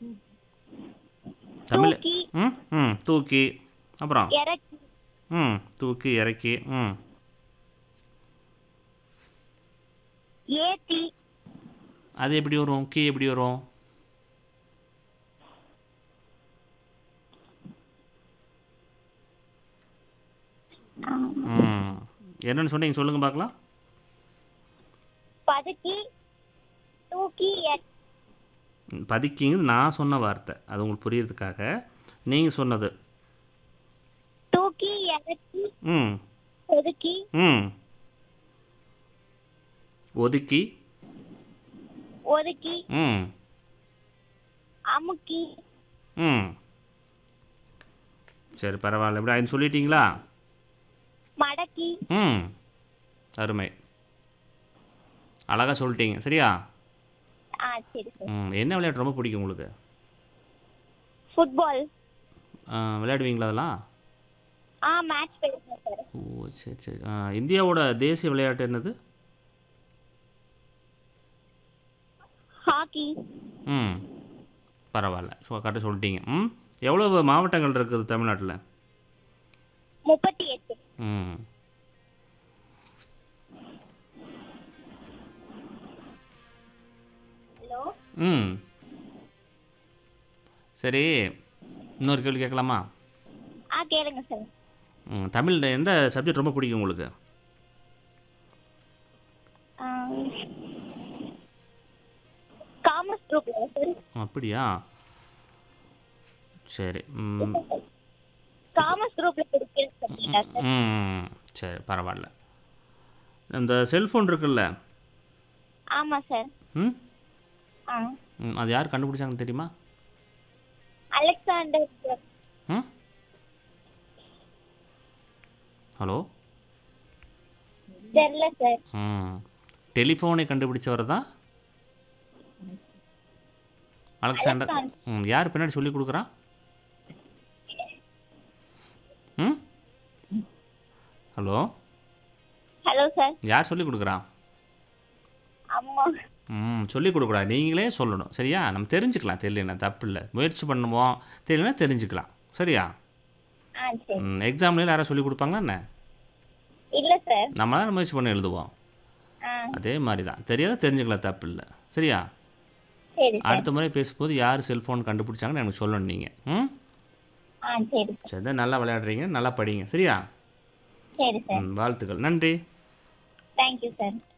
தமிழ் தூக்கி ம் ம் தூக்கி அப்புறம் இறக்கி ம் தூக்கி இறக்கி ம் ஏத்தி அது எப்படி வரும் கீ எப்படி வரும் ம் என்னன்னு சொன்னீங்க சொல்லுங்க பார்க்கலாம் பதுக்கி தூக்கி இறக்கி ம், பதிக்கிங்கிறது நான் சொன்ன வார்த்தை அது உங்களுக்கு புரியறதுக்காக நீங்கள் சொன்னது தூக்கி இறக்கி ம் ஒதுக்கி ம் ஒதுக்கி ஒதுக்கி ம் அமுக்கி ம் சரி பரவாயில்ல இப்படி அது சொல்லிட்டீங்களா மடக்கி ம் அருமை அழகாக சொல்லிட்டீங்க சரியா ஆ சரி சார் ம் என்ன விளையாட்டு ரொம்ப பிடிக்கும் உங்களுக்கு ஃபுட்பால் ஆ, விளையாடுவீங்களா அதெல்லாம் ஆ மேட்ச் போயிருக்கேன் சார் ஓ சரி சரி ஆ, இந்தியாவோட தேசிய விளையாட்டு என்னது ஹாக்கி ம் பரவாயில்ல ஸோ கரெக்டாக சொல்லிட்டீங்க ம் எவ்வளவு மாவட்டங்கள் இருக்குது தமிழ்நாட்டில் முப்பத்தி எட்டு ம் ஹலோ ம் சரி இன்னொரு கேள்வி கேட்கலாமா ஆ கேளுங்க சார் ம் தமிழில் எந்த சப்ஜெக்ட் ரொம்ப பிடிக்கும் உங்களுக்கு காமர்ஸ் குரூப்ல சார் அப்படியா சரி ம் காமர்ஸ் குரூப்ல படிக்கிற சப்ஜெக்டா சார் ம் சரி பரவாயில்ல இந்த செல்ஃபோன் இருக்குல்ல ஆமா சார் ம் ஆ ம், அது யார் கண்டுபிடிச்சாங்கன்னு தெரியுமா அலெக்சாண்டர் சார் ம் ஹலோ தெரியல சார் ம் டெலிஃபோனை கண்டுபிடிச்சவர் தான் அலெக்சாண்டர் ம் யார் பின்னாடி சொல்லி கொடுக்குறா ம் ஹலோ ஹலோ சார் யார் சொல்லி கொடுக்குறா அம்மா ம் சொல்லி கொடுக்கூடாது நீங்களே சொல்லணும் சரியா நம்ம தெரிஞ்சுக்கலாம் தெரியலனா தப்பு இல்லை முயற்சி பண்ணுவோம் தெரியலனா தெரிஞ்சுக்கலாம் சரியா ஆ சரி ம் எக்ஸாம்லேயும் யாராவது சொல்லி கொடுப்பாங்களா என்ன இல்ல சார் நம்ம தான் முயற்சி பண்ணி எழுதுவோம் ஆ அதே மாதிரி தான் தெரியாத தெரிஞ்சுக்கலாம் தப்பு இல்லை சரியா சரி சார் அடுத்த முறை பேசும்போது யார் செல்ஃபோன் கண்டுபிடிச்சாங்கன்னு எனக்கு சொல்லணும் நீங்கள் ம் ஆ சரி சார் சரி தான் நல்லா விளையாடுறீங்க நல்லா படிங்க சரியா சரி சார் ம் வாழ்த்துக்கள் நன்றி தேங்க்யூ சார்